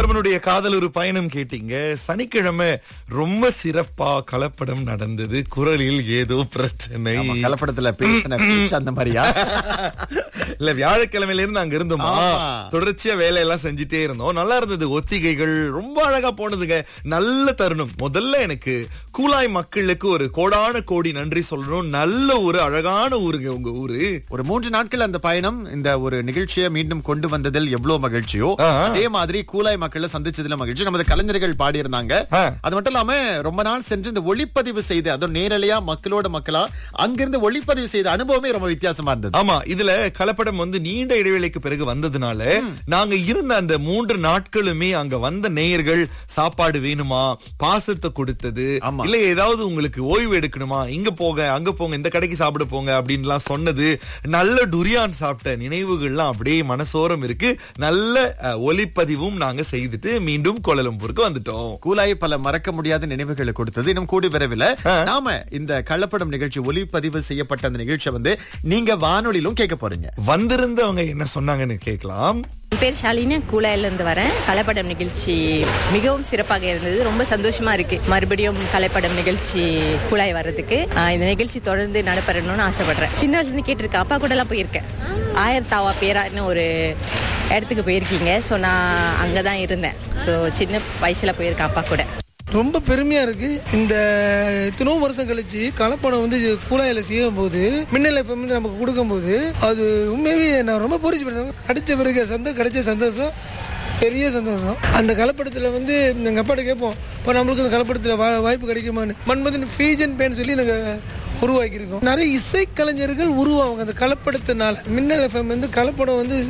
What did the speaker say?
கதிரவனுடைய காதல் ஒரு பயணம் கேட்டீங்க சனிக்கிழமை ரொம்ப சிறப்பா கலப்படம் நடந்தது குரலில் ஏதோ பிரச்சனை ஆமா, கலப்படத்துல பேசின பேச்சு அந்த மாதிரியா இல்ல வியாழக்கிழமையில இருந்து அங்க இருந்தோமா ஆமா. தொடர்ச்சியா வேலையெல்லாம் செஞ்சுட்டே இருந்தோம் நல்லா இருந்தது ஒத்திகைகள் ரொம்ப அழகா போனதுங்க நல்ல தருணம் முதல்ல எனக்கு கூலாய் மக்களுக்கு ஒரு கோடான கோடி நன்றி சொல்லணும் நல்ல ஒரு அழகான ஊருங்க உங்க ஊரு ஒரு மூன்று நாட்கள் அந்த பயணம் இந்த ஒரு நிகழ்ச்சியை மீண்டும் கொண்டு வந்ததில் எவ்வளவு மகிழ்ச்சியோ ஆ. அதே மாதிரி கூலாய் மக்களை சந்திச்சதுல மகிழ்ச்சி நமது கலைஞர்கள் பாடியிருந்தாங்க ஆ. அது மட்டும் இல்லாம ரொம்ப நாள் சென்று இந்த ஒளிப்பதிவு செய்து அதுவும் நேரலையா மக்களோட மக்களா அங்கிருந்து ஒளிப்பதிவு செய்த அனுபவமே ரொம்ப வித்தியாசமா இருந்தது ஆமா இதுல கலப்படம் வந்து நீண்ட இடைவேளைக்கு பிறகு வந்ததுனால நாங்க இருந்த அந்த மூன்று நாட்களுமே அங்க வந்த நேயர்கள் சாப்பாடு வேணுமா பாசத்தை கொடுத்தது ஆமா. இல்ல ஏதாவது உங்களுக்கு ஓய்வு எடுக்கணுமா இங்க போங்க அங்க போங்க இந்த கடைக்கு சாப்பிட போங்க அப்படின்லாம் சொன்னது நல்ல டுரியான் சாப்பிட்ட நினைவுகள்லாம் அப்படியே மனசோரம் இருக்கு நல்ல அஹ், ஒலிப்பதிவும் நாங்க செய்துட்டு மீண்டும் கோலலம்பூருக்கு வந்துட்டோம் கூலாய் பல மறக்க முடியாத நினைவுகளை கொடுத்தது இன்னும் கூடி விரைவில் நாம இந்த கள்ளப்படம் நிகழ்ச்சி ஒளிப்பதிவு செய்யப்பட்ட அந்த நிகழ்ச்சியை வந்து நீங்க வானொலியிலும் கேட்க போறீங்க வந்திருந்தவங்க என்ன சொன்னாங்கன்னு கேட்கலாம் என் பேர் ஷாலினி கூலாயில இருந்து வரேன் கலைப்படம் நிகழ்ச்சி மிகவும் சிறப்பாக இருந்தது ரொம்ப சந்தோஷமா இருக்கு மறுபடியும் கலைப்படம் நிகழ்ச்சி கூலாய் வர்றதுக்கு ஆஹ் இந்த நிகழ்ச்சி தொடர்ந்து நடைபெறணும்னு ஆசைப்படுறேன் சின்ன வயசுல இருந்து கேட்டிருக்கேன் அப்பா கூட எல்லாம் போயிருக்கேன் ஆயிரத்தாவா பேரான்னு ஒரு இடத்துக்கு போயிருக்கீங்க ஸோ நான் அங்கே தான் இருந்தேன் ஸோ சின்ன வயசுல போயிருக்கேன் அப்பா கூட ரொம்ப பெருமையா இருக்கு இந்த இத்தனோ வருஷம் கழிச்சு கலப்படம் வந்து கூலாயில செய்யும் போது மின்னல் எஃப்எம் வந்து நமக்கு கொடுக்கும்போது அது உண்மையாவே நான் ரொம்ப பூரிச்சு பண்ணேன் அடிச்ச பிறகு சந்தோஷம் கிடைச்ச சந்தோஷம் பெரிய சந்தோஷம் அந்த கலப்படத்தில் வந்து எங்கள் அப்பாட்ட கேட்போம் இப்போ நம்மளுக்கு அந்த கலப்படத்தில் வா வாய்ப்பு கிடைக்குமான்னு மன்மதன் ஃபீஜன் பேன் சொல்லி நாங்கள் உருவாக்கியிருக்கோம் நிறைய இசைக்கலைஞர்கள் உருவாங்க அந்த கலப்படத்தினால மின்னல் எஃப்எம் வந்து கலப்படம் வந்து